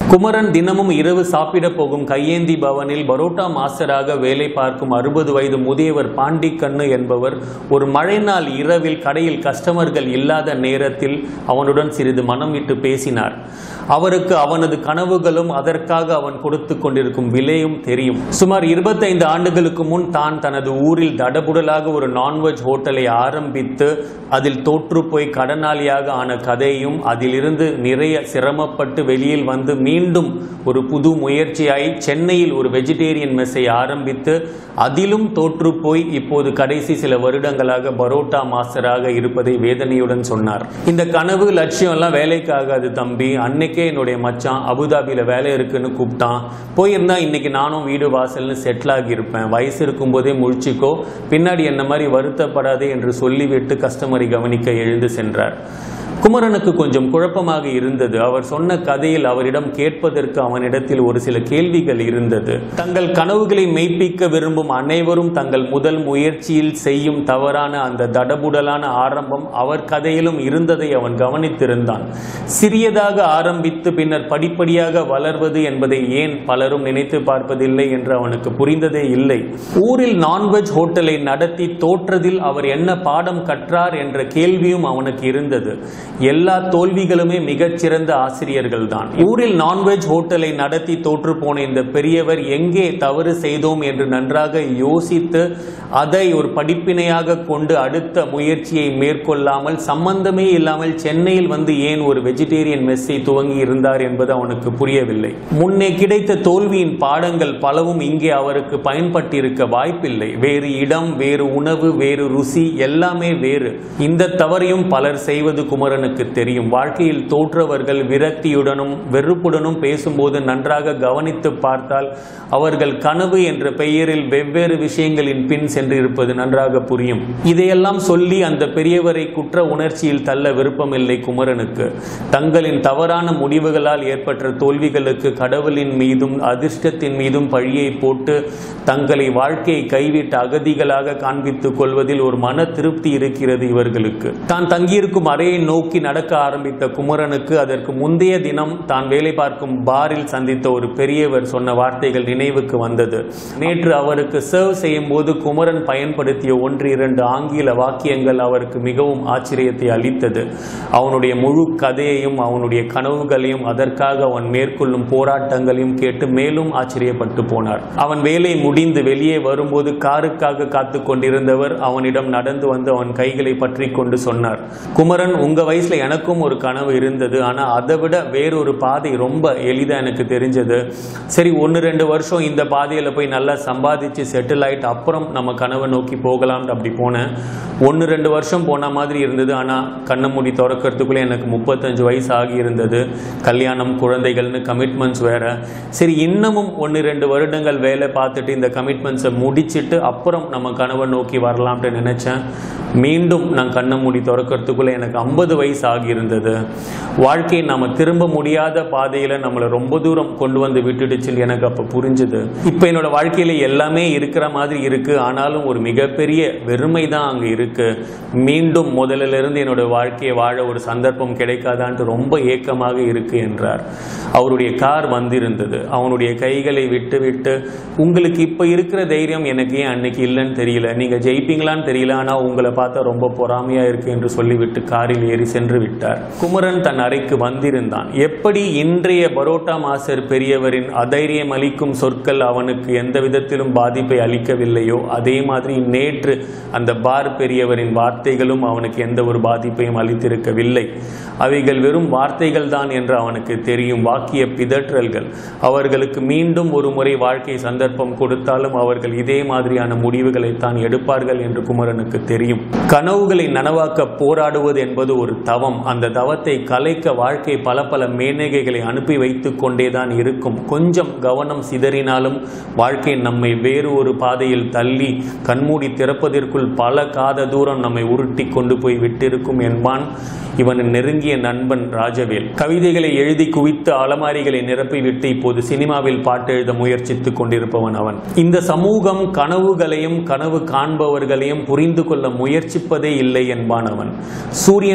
குமரன் தினமும் இரவு சாப்பிட போகும் கையேந்தி பவனில் பரோட்டா மாஸ்டராக வேலை பார்க்கும் அறுபது வயது முதியவர் பாண்டிக்கண்ணு என்பவர் ஒரு மழை நாள் இரவில் கடையில் கஸ்டமர்கள் இல்லாத நேரத்தில் அவனுடன் சிறிது மனம் விட்டு பேசினார் அவருக்கு அவனது கனவுகளும் அதற்காக அவன் கொடுத்து கொண்டிருக்கும் விலையும் தெரியும் சுமார் இருபத்தைந்து ஆண்டுகளுக்கு முன் தான் தனது ஊரில் தடபுடலாக ஒரு நான்வெஜ் ஹோட்டலை ஆரம்பித்து அதில் தோற்று போய் கடனாளியாக ஆன கதையும் அதிலிருந்து நிறைய சிரமப்பட்டு வெளியில் வந்து மீண்டும் ஒரு புது முயற்சியாய் சென்னையில் ஒரு வெஜிடேரியன் மெஸ்ஸை ஆரம்பித்து அதிலும் தோற்று போய் இப்போது கடைசி சில வருடங்களாக பரோட்டா மாஸ்டராக இருப்பதை வேதனையுடன் சொன்னார் இந்த கனவு லட்சியம் எல்லாம் வேலைக்கு ஆகாது தம்பி அன்னைக்கே என்னுடைய மச்சான் அபுதாபியில வேலை இருக்குன்னு கூப்பிட்டான் போயிருந்தா இன்னைக்கு நானும் வீடு வாசல்னு செட்டில் ஆகி இருப்பேன் வயசு இருக்கும்போதே முழிச்சிக்கோ பின்னாடி என்ன மாதிரி வருத்தப்படாதே என்று சொல்லிவிட்டு கஸ்டமரை கவனிக்க எழுந்து சென்றார் குமரனுக்கு கொஞ்சம் குழப்பமாக இருந்தது அவர் சொன்ன கதையில் அவரிடம் கேட்பதற்கு அவனிடத்தில் ஒரு சில கேள்விகள் இருந்தது தங்கள் கனவுகளை மெய்ப்பிக்க விரும்பும் அனைவரும் தங்கள் முதல் முயற்சியில் செய்யும் தவறான அந்த தடபுடலான ஆரம்பம் அவர் கதையிலும் இருந்ததை அவன் கவனித்திருந்தான் சிறியதாக ஆரம்பித்து பின்னர் படிப்படியாக வளர்வது என்பதை ஏன் பலரும் நினைத்து பார்ப்பதில்லை என்று அவனுக்கு புரிந்ததே இல்லை ஊரில் நான்வெஜ் ஹோட்டலை நடத்தி தோற்றதில் அவர் என்ன பாடம் கற்றார் என்ற கேள்வியும் அவனுக்கு இருந்தது எல்லா தோல்விகளுமே மிகச்சிறந்த ஆசிரியர்கள் தான் ஊரில் நான்வெஜ் ஹோட்டலை நடத்தி தோற்று போன இந்த பெரியவர் எங்கே தவறு செய்தோம் என்று நன்றாக யோசித்து அதை ஒரு படிப்பினையாக கொண்டு அடுத்த முயற்சியை மேற்கொள்ளாமல் சம்பந்தமே இல்லாமல் சென்னையில் வந்து ஏன் ஒரு வெஜிடேரியன் மெஸ்ஸை துவங்கி இருந்தார் என்பது அவனுக்கு புரியவில்லை முன்னே கிடைத்த தோல்வியின் பாடங்கள் பலவும் இங்கே அவருக்கு பயன்பட்டிருக்க வாய்ப்பில்லை வேறு இடம் வேறு உணவு வேறு ருசி எல்லாமே வேறு இந்த தவறையும் பலர் செய்வது குமரனுக்கு தெரியும் வாழ்க்கையில் தோற்றவர்கள் விரக்தியுடனும் வெறுப்புடனும் பேசும்போது நன்றாக கவனித்து பார்த்தால் அவர்கள் கனவு என்ற பெயரில் வெவ்வேறு விஷயங்களின் பின் சென்று இருப்பது நன்றாக புரியும் இதையெல்லாம் சொல்லி அந்த பெரியவரை குற்ற உணர்ச்சியில் தள்ள விருப்பமில்லை குமரனுக்கு தங்களின் தவறான முடிவுகளால் ஏற்பட்ட தோல்விகளுக்கு கடவுளின் மீதும் அதிர்ஷ்டத்தின் மீதும் பழியை போட்டு தங்களை வாழ்க்கையை கைவிட்ட அகதிகளாக காண்பித்துக் கொள்வதில் ஒரு மன திருப்தி இருக்கிறது இவர்களுக்கு தான் தங்கியிருக்கும் அறையை நோக்கி நடக்க ஆரம்பித்த குமரனுக்கு அதற்கு முந்தைய தினம் தான் வேலை பார்க்கும் பாரில் சந்தித்த ஒரு பெரியவர் சொன்ன வார்த்தைகள் நினைவுக்கு வந்தது நேற்று அவருக்கு சர்வ் செய்யும் போது குமரன் பயன்படுத்திய ஒன்று இரண்டு ஆங்கில வாக்கியங்கள் அவருக்கு மிகவும் ஆச்சரியத்தை அளித்தது அவனுடைய முழு கதையையும் அவனுடைய கனவுகளையும் அதற்காக அவன் மேற்கொள்ளும் போராட்டங்களையும் கேட்டு மேலும் ஆச்சரியப்பட்டு போனார் அவன் வேலை முடிந்து வெளியே வரும்போது காருக்காக காத்து கொண்டிருந்தவர் அவனிடம் நடந்து வந்து அவன் கைகளை பற்றி கொண்டு சொன்னார் குமரன் உங்க வயசுல எனக்கும் ஒரு கனவு இருந்தது ஆனா அதை விட வேறொரு பாதை ரொம்ப எளிதா எனக்கு தெரிஞ்சது சரி ஒன்று ரெண்டு வருஷம் இந்த பாதையில போய் நல்லா சம்பாதிச்சு செட்டில் ஆயிட்டு அப்புறம் நம்ம கனவை நோக்கி போகலாம்னு அப்படி போனேன் ஒன்று ரெண்டு வருஷம் போன மாதிரி இருந்தது ஆனா கண்ணை மூடி திறக்கிறதுக்குள்ளே எனக்கு முப்பத்தஞ்சு வயசு ஆகி இருந்தது கல்யாணம் குழந்தைகள்னு கமிட்மெண்ட்ஸ் வேற சரி இன்னமும் ஒன்று ரெண்டு வருடங்கள் வேலை பார்த்துட்டு இந்த கமிட்மெண்ட்ஸை முடிச்சிட்டு அப்புறம் நம்ம கனவை நோக்கி வரலாம்னு நினைச்சேன் மீண்டும் நான் கண்ணை மூடி திறக்கிறதுக்குள்ள எனக்கு ஐம்பது வயசு ஆகியிருந்தது வாழ்க்கையை நாம திரும்ப முடியாத பாதையில நம்மளை ரொம்ப தூரம் கொண்டு வந்து விட்டுடுச்சுன்னு எனக்கு அப்ப புரிஞ்சுது இப்போ என்னோட வாழ்க்கையில எல்லாமே இருக்கிற மாதிரி இருக்கு ஆனாலும் ஒரு மிகப்பெரிய வெறுமை தான் அங்க இருக்கு மீண்டும் முதல்ல இருந்து என்னோட வாழ்க்கையை வாழ ஒரு சந்தர்ப்பம் கிடைக்காதான்ட்டு ரொம்ப ஏக்கமாக இருக்கு என்றார் அவருடைய கார் வந்திருந்தது அவனுடைய கைகளை விட்டு விட்டு உங்களுக்கு இப்போ இருக்கிற தைரியம் எனக்கு ஏன் அன்னைக்கு இல்லைன்னு தெரியல நீங்க ஜெயிப்பீங்களான்னு தெரியல ஆனா உங்களை பார்த்தா ரொம்ப பொறாமையா இருக்கு என்று சொல்லிவிட்டு காரில் ஏறி சென்று விட்டார் குமரன் தன் அறைக்கு வந்திருந்தான் எப்படி இன்றைய பரோட்டா மாஸ்டர் பெரியவரின் அதைரியம் அளிக்கும் சொற்கள் அவனுக்கு எந்த விதத்திலும் பாதிப்பை அளிக்கவில்லையோ அதே மாதிரி நேற்று அந்த பார் பெரியவரின் வார்த்தைகளும் அவனுக்கு எந்த ஒரு பாதிப்பையும் அளித்திருக்கவில்லை அவைகள் வெறும் வார்த்தைகள் தான் என்று அவனுக்கு தெரியும் வாக்கிய பிதற்றல்கள் அவர்களுக்கு மீண்டும் ஒரு முறை வாழ்க்கை சந்தர்ப்பம் கொடுத்தாலும் அவர்கள் இதே மாதிரியான முடிவுகளை தான் எடுப்பார்கள் என்று குமரனுக்கு தெரியும் கனவுகளை நனவாக்க போராடுவது என்பது ஒரு தவம் அந்த தவத்தை கலைக்க வாழ்க்கை பல பல மேனகைகளை அனுப்பி வைத்துக் கொண்டேதான் இருக்கும் கொஞ்சம் கவனம் சிதறினாலும் வாழ்க்கை நம்மை வேறு ஒரு பாதையில் தள்ளி கண்மூடி திறப்பதற்குள் பல காத தூரம் நம்மை உருட்டி கொண்டு போய் விட்டிருக்கும் என்பான் இவன் நெருங்கிய நண்பன் ராஜவேல் கவிதைகளை எழுதி குவித்து அலமாரிகளை நிரப்பிவிட்டு இப்போது சினிமாவில் பாட்டு எழுத முயற்சித்துக் கொண்டிருப்பவன் அவன் இந்த சமூகம் கனவுகளையும் கனவு காண்பவர்களையும் புரிந்து கொள்ள முயற்சிப்பதே இல்லை என்பான் அவன் சூரியனுக்கு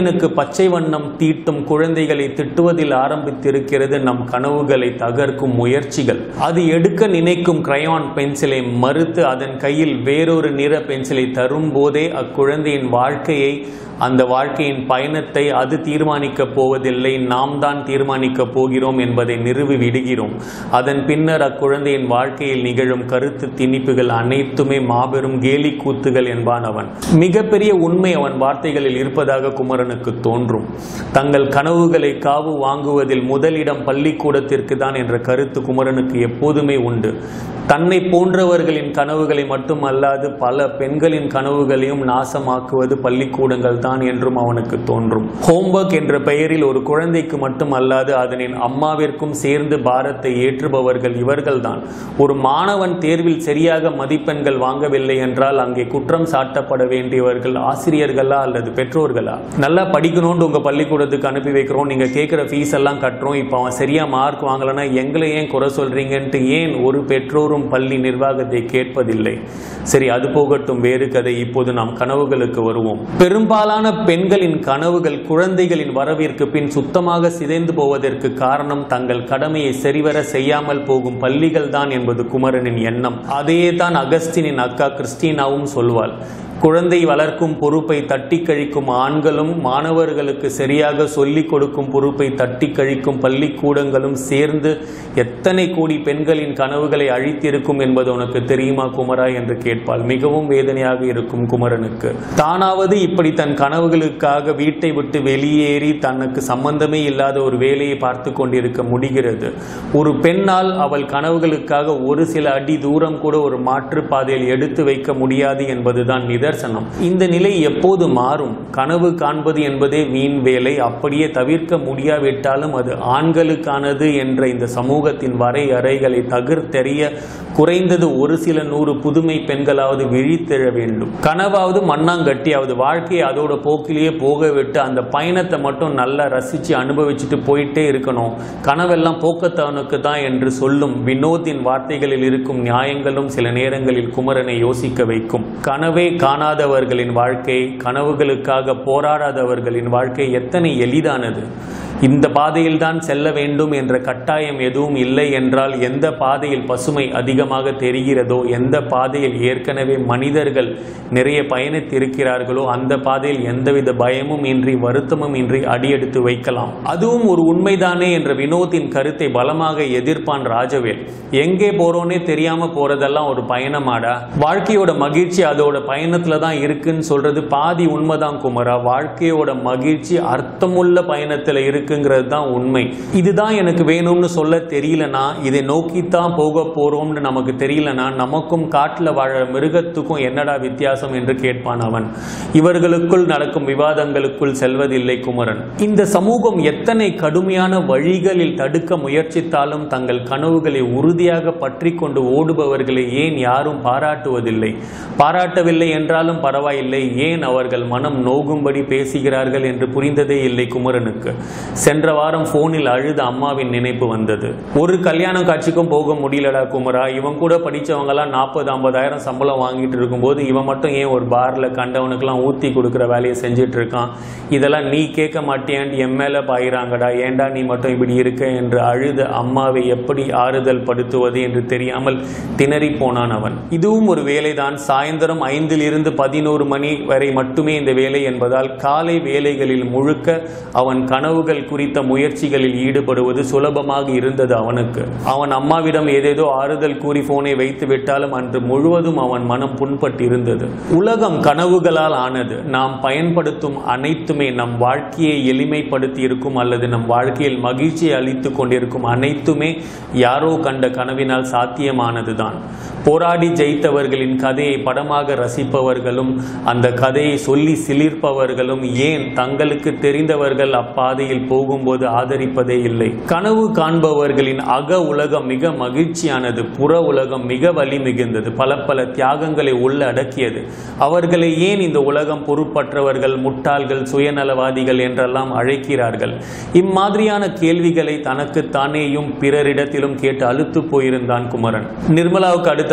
பச்சை வண்ணம் தீட்டும் குழந்தைகளை திட்டுவதில் ஆரம்பித்திருக்கிறது நம் கனவுகளை தகர்க்கும் முயற்சிகள் அது எடுக்க நினைக்கும் கிரையான் பென்சிலை மறுத்து அதன் கையில் வேறொரு நிற பென்சிலை தரும்போதே அக்குழந்தையின் வாழ்க்கையை அந்த வாழ்க்கையின் பயணத்தை அது தீர்மானிக்கப் போவதில்லை நாம் தான் தீர்மானிக்கப் போகிறோம் என்பதை நிறுவி விடுகிறோம் அதன் பின்னர் அக்குழந்தையின் வாழ்க்கையில் நிகழும் கருத்து திணிப்புகள் அனைத்துமே மாபெரும் கேலி கூத்துகள் என்பான் அவன் மிகப்பெரிய உண்மை அவன் வார்த்தைகளில் இருப்பதாக குமரனுக்கு தோன்றும் தங்கள் கனவுகளை காவு வாங்குவதில் முதலிடம் பள்ளிக்கூடத்திற்கு தான் என்ற கருத்து குமரனுக்கு எப்போதுமே உண்டு தன்னை போன்றவர்களின் கனவுகளை மட்டுமல்லாது பல பெண்களின் கனவுகளையும் நாசமாக்குவது பள்ளிக்கூடங்கள் தான் என்றும் அவனுக்கு தோன்றும் ஹோம்ஒர்க் என்ற பெயரில் ஒரு குழந்தைக்கு மட்டுமல்லாது அதனின் அம்மாவிற்கும் சேர்ந்து பாரத்தை ஏற்றுபவர்கள் இவர்கள்தான் ஒரு மாணவன் தேர்வில் சரியாக மதிப்பெண்கள் வாங்கவில்லை என்றால் அங்கே குற்றம் சாட்டப்பட வேண்டியவர்கள் ஆசிரியர்களா அல்லது பெற்றோர்களா நல்லா படிக்கணும்னு உங்க பள்ளிக்கூடத்துக்கு அனுப்பி வைக்கிறோம் நீங்க கேட்குற ஃபீஸ் எல்லாம் கட்டுறோம் இப்போ அவன் சரியா மார்க் வாங்கலைன்னா எங்களை ஏன் குறை சொல்றீங்கன்ட்டு ஏன் ஒரு பெற்றோரும் பள்ளி நிர்வாகத்தை கேட்பதில்லை சரி அது போகட்டும் வேறு கதை இப்போது நாம் கனவுகளுக்கு வருவோம் பெரும்பாலான பெண்களின் கனவுகள் குழந்தைகளின் வரவிற்கு பின் சுத்தமாக சிதைந்து போவதற்கு காரணம் தங்கள் கடமையை சரிவர செய்யாமல் போகும் பள்ளிகள் தான் என்பது குமரனின் எண்ணம் அதையே தான் அகஸ்டினின் அக்கா கிறிஸ்டினாவும் சொல்வாள் குழந்தை வளர்க்கும் பொறுப்பை தட்டி கழிக்கும் ஆண்களும் மாணவர்களுக்கு சரியாக சொல்லிக் கொடுக்கும் பொறுப்பை தட்டி கழிக்கும் பள்ளிக்கூடங்களும் சேர்ந்து எத்தனை கோடி பெண்களின் கனவுகளை அழித்திருக்கும் என்பது உனக்கு தெரியுமா குமரா என்று கேட்பாள் மிகவும் வேதனையாக இருக்கும் குமரனுக்கு தானாவது இப்படி தன் கனவுகளுக்காக வீட்டை விட்டு வெளியேறி தனக்கு சம்பந்தமே இல்லாத ஒரு வேலையை பார்த்து கொண்டிருக்க முடிகிறது ஒரு பெண்ணால் அவள் கனவுகளுக்காக ஒரு சில அடி தூரம் கூட ஒரு மாற்று பாதையில் எடுத்து வைக்க முடியாது என்பதுதான் நிதர்சனம் இந்த நிலை எப்போது மாறும் கனவு காண்பது என்பதே வீண் வேலை அப்படியே தவிர்க்க முடியாவிட்டாலும் அது ஆண்களுக்கானது என்ற இந்த சமூகத்தின் வரையறைகளை தகர்த்தெறிய குறைந்தது ஒரு சில நூறு புதுமை பெண்களாவது விழித்தெழ வேண்டும் கனவாவது மண்ணாங்கட்டியாவது வாழ்க்கையை அதோட போக்கிலேயே போக விட்டு அந்த பயணத்தை மட்டும் நல்லா ரசிச்சு அனுபவிச்சுட்டு போயிட்டே இருக்கணும் கனவெல்லாம் போக்கத்தவனுக்கு தான் என்று சொல்லும் வினோத்தின் வார்த்தைகளில் இருக்கும் நியாயங்களும் சில நேரங்களில் குமரனை யோசிக்க வைக்கும் கனவே காணாதவர்களின் வாழ்க்கை கனவுகளுக்காக போராடாதவர்களின் வாழ்க்கை எத்தனை எளிதானது இந்த பாதையில் தான் செல்ல வேண்டும் என்ற கட்டாயம் எதுவும் இல்லை என்றால் எந்த பாதையில் பசுமை அதிகமாக தெரிகிறதோ எந்த பாதையில் ஏற்கனவே மனிதர்கள் நிறைய பயணித்திருக்கிறார்களோ அந்த பாதையில் எந்தவித பயமும் இன்றி வருத்தமும் இன்றி அடியெடுத்து வைக்கலாம் அதுவும் ஒரு உண்மைதானே என்ற வினோத்தின் கருத்தை பலமாக எதிர்ப்பான் ராஜவேல் எங்கே போறோன்னே தெரியாம போறதெல்லாம் ஒரு பயணமாடா வாழ்க்கையோட மகிழ்ச்சி அதோட பயணத்துல தான் இருக்குன்னு சொல்றது பாதி உண்மைதான் குமரா வாழ்க்கையோட மகிழ்ச்சி அர்த்தமுள்ள பயணத்துல இருக்குங்கிறது தான் உண்மை இதுதான் எனக்கு வேணும்னு சொல்ல தெரியலனா இதை நோக்கித்தான் போக போறோம்னு நமக்கு தெரியலனா நமக்கும் காட்டுல வாழ மிருகத்துக்கும் என்னடா வித்தியாசம் என்று கேட்பான் அவன் இவர்களுக்குள் நடக்கும் விவாதங்களுக்குள் செல்வதில்லை குமரன் இந்த சமூகம் எத்தனை கடுமையான வழிகளில் தடுக்க முயற்சித்தாலும் தங்கள் கனவுகளை உறுதியாக பற்றி கொண்டு ஓடுபவர்களை ஏன் யாரும் பாராட்டுவதில்லை பாராட்டவில்லை என்றாலும் பரவாயில்லை ஏன் அவர்கள் மனம் நோகும்படி பேசுகிறார்கள் என்று புரிந்ததே இல்லை குமரனுக்கு சென்ற வாரம் போனில் அழுத அம்மாவின் நினைப்பு வந்தது ஒரு கல்யாண காட்சிக்கும் போக முடியலடா குமரா இவன் கூட படிச்சவங்கலாம் நாற்பது ஐம்பதாயிரம் சம்பளம் வாங்கிட்டு இருக்கும்போது இவன் மட்டும் ஏன் ஒரு பார்ல கண்டவனுக்கெல்லாம் ஊத்தி கொடுக்குற வேலையை செஞ்சுட்டு இருக்கான் இதெல்லாம் நீ கேட்க மாட்டியான்ட்டு என் மேல பாயிறாங்கடா ஏன்டா நீ மட்டும் இப்படி இருக்க என்று அழுத அம்மாவை எப்படி ஆறுதல் படுத்துவது என்று தெரியாமல் திணறி போனான் அவன் இதுவும் ஒரு வேலைதான் சாயந்தரம் ஐந்தில் இருந்து பதினோரு மணி வரை மட்டுமே இந்த வேலை என்பதால் காலை வேலைகளில் முழுக்க அவன் கனவுகள் குறித்த முயற்சிகளில் ஈடுபடுவது சுலபமாக இருந்தது அவனுக்கு அவன் அம்மாவிடம் ஏதேதோ ஆறுதல் கூறி போனை வைத்து விட்டாலும் அன்று முழுவதும் அவன் மனம் புண்பட்டிருந்தது உலகம் கனவுகளால் ஆனது நாம் பயன்படுத்தும் அனைத்துமே நம் வாழ்க்கையை எளிமைப்படுத்தி இருக்கும் அல்லது நம் வாழ்க்கையில் மகிழ்ச்சியை அளித்துக் கொண்டிருக்கும் அனைத்துமே யாரோ கண்ட கனவினால் சாத்தியமானதுதான் போராடி ஜெயித்தவர்களின் கதையை படமாக ரசிப்பவர்களும் அந்த கதையை சொல்லி சிலிர்ப்பவர்களும் ஏன் தங்களுக்கு தெரிந்தவர்கள் அப்பாதையில் போகும்போது ஆதரிப்பதே இல்லை கனவு காண்பவர்களின் அக உலகம் மிக மகிழ்ச்சியானது புற உலகம் மிக வலி மிகுந்தது பல பல தியாகங்களை உள்ள அடக்கியது அவர்களை ஏன் இந்த உலகம் பொறுப்பற்றவர்கள் முட்டாள்கள் சுயநலவாதிகள் என்றெல்லாம் அழைக்கிறார்கள் இம்மாதிரியான கேள்விகளை தனக்கு தானேயும் பிறரிடத்திலும் கேட்டு அழுத்து போயிருந்தான் குமரன் நிர்மலாவுக்கு அடுத்த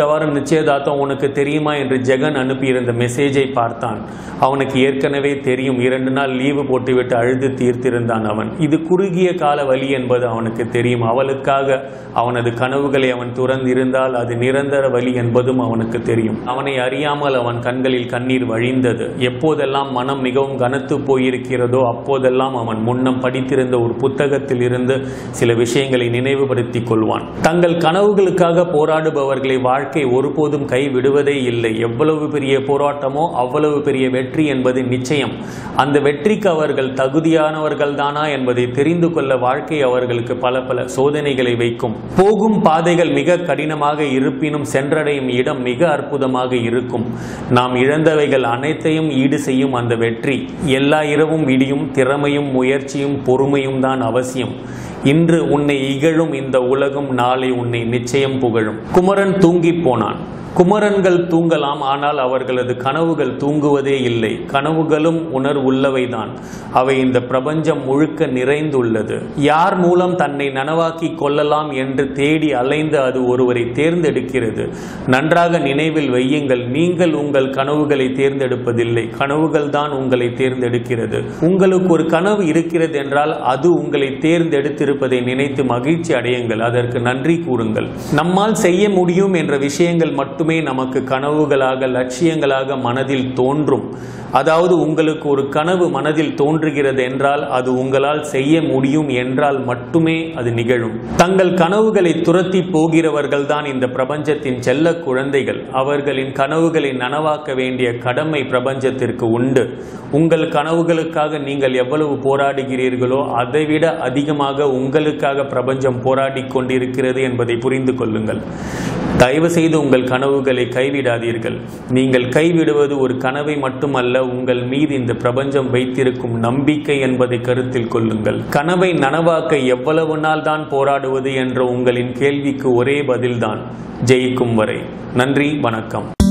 அடுத்த வாரம் நிச்சயதார்த்தம் உனக்கு தெரியுமா என்று ஜெகன் அனுப்பியிருந்த மெசேஜை பார்த்தான் அவனுக்கு ஏற்கனவே தெரியும் இரண்டு நாள் லீவு போட்டுவிட்டு அழுது தீர்த்திருந்தான் அவன் இது குறுகிய கால வழி என்பது அவனுக்கு தெரியும் அவளுக்காக அவனது கனவுகளை அவன் துறந்திருந்தால் அது நிரந்தர வழி என்பதும் அவனுக்கு தெரியும் அவனை அறியாமல் அவன் கண்களில் கண்ணீர் வழிந்தது எப்போதெல்லாம் மனம் மிகவும் கனத்து போயிருக்கிறதோ அப்போதெல்லாம் அவன் முன்னம் படித்திருந்த ஒரு புத்தகத்தில் இருந்து சில விஷயங்களை நினைவுபடுத்திக் கொள்வான் தங்கள் கனவுகளுக்காக போராடுபவர்களை வாழ்க்கை ஒருபோதும் கைவிடுவதே இல்லை எவ்வளவு பெரிய போராட்டமோ அவ்வளவு பெரிய வெற்றி என்பது நிச்சயம் அந்த வெற்றிக்கு அவர்கள் தகுதியானவர்கள் தானா என்பதை தெரிந்து கொள்ள வாழ்க்கை அவர்களுக்கு பல பல சோதனைகளை வைக்கும் போகும் பாதைகள் மிக கடினமாக இருப்பினும் சென்றடையும் இடம் மிக அற்புதமாக இருக்கும் நாம் இழந்தவைகள் அனைத்தையும் ஈடு செய்யும் அந்த வெற்றி எல்லா இரவும் விடியும் திறமையும் முயற்சியும் பொறுமையும் தான் அவசியம் இன்று உன்னை இகழும் இந்த உலகம் நாளை உன்னை நிச்சயம் புகழும் குமரன் தூங்கிப் போனான் குமரன்கள் தூங்கலாம் ஆனால் அவர்களது கனவுகள் தூங்குவதே இல்லை கனவுகளும் உணர்வுள்ளவைதான் அவை இந்த பிரபஞ்சம் முழுக்க நிறைந்துள்ளது யார் மூலம் தன்னை நனவாக்கி கொள்ளலாம் என்று தேடி அலைந்து அது ஒருவரை தேர்ந்தெடுக்கிறது நன்றாக நினைவில் வையுங்கள் நீங்கள் உங்கள் கனவுகளை தேர்ந்தெடுப்பதில்லை கனவுகள் தான் உங்களை தேர்ந்தெடுக்கிறது உங்களுக்கு ஒரு கனவு இருக்கிறது என்றால் அது உங்களை தேர்ந்தெடுத்திருப்பதை நினைத்து மகிழ்ச்சி அடையுங்கள் அதற்கு நன்றி கூறுங்கள் நம்மால் செய்ய முடியும் என்ற விஷயங்கள் மட்டுமே நமக்கு கனவுகளாக லட்சியங்களாக மனதில் தோன்றும் அதாவது உங்களுக்கு ஒரு கனவு மனதில் தோன்றுகிறது என்றால் அது உங்களால் செய்ய முடியும் என்றால் மட்டுமே அது நிகழும் தங்கள் கனவுகளை துரத்தி போகிறவர்கள் தான் இந்த பிரபஞ்சத்தின் செல்ல குழந்தைகள் அவர்களின் கனவுகளை நனவாக்க வேண்டிய கடமை பிரபஞ்சத்திற்கு உண்டு உங்கள் கனவுகளுக்காக நீங்கள் எவ்வளவு போராடுகிறீர்களோ அதைவிட அதிகமாக உங்களுக்காக பிரபஞ்சம் போராடி கொண்டிருக்கிறது என்பதை புரிந்து கொள்ளுங்கள் தயவு செய்து உங்கள் கனவுகளை கைவிடாதீர்கள் நீங்கள் கைவிடுவது ஒரு கனவை மட்டுமல்ல உங்கள் மீது இந்த பிரபஞ்சம் வைத்திருக்கும் நம்பிக்கை என்பதை கருத்தில் கொள்ளுங்கள் கனவை நனவாக்க எவ்வளவு நாள் தான் போராடுவது என்ற உங்களின் கேள்விக்கு ஒரே பதில்தான் ஜெயிக்கும் வரை நன்றி வணக்கம்